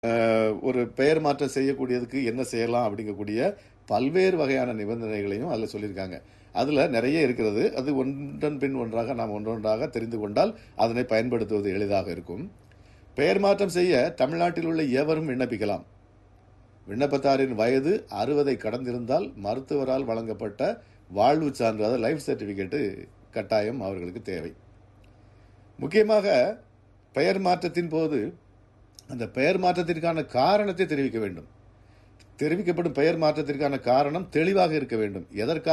ஒரு பெயர் மாற்றம் செய்யக்கூடியதுக்கு என்ன செய்யலாம் அப்படிங்கக்கூடிய பல்வேறு வகையான நிபந்தனைகளையும் அதில் சொல்லியிருக்காங்க அதில் நிறைய இருக்கிறது அது ஒன்றன் பின் ஒன்றாக நாம் ஒன்றொன்றாக தெரிந்து கொண்டால் அதனை பயன்படுத்துவது எளிதாக இருக்கும் பெயர் மாற்றம் செய்ய தமிழ்நாட்டில் உள்ள எவரும் விண்ணப்பிக்கலாம் விண்ணப்பத்தாரின் வயது அறுபதை கடந்திருந்தால் மருத்துவரால் வழங்கப்பட்ட வாழ்வு சான்று அதாவது லைஃப் சர்டிபிகேட்டு கட்டாயம் அவர்களுக்கு தேவை முக்கியமாக பெயர் மாற்றத்தின் போது அந்த பெயர் மாற்றத்திற்கான காரணத்தை தெரிவிக்க வேண்டும் தெரிவிக்கப்படும் பெயர் மாற்றத்திற்கான காரணம் தெளிவாக இருக்க வேண்டும் எதற்காக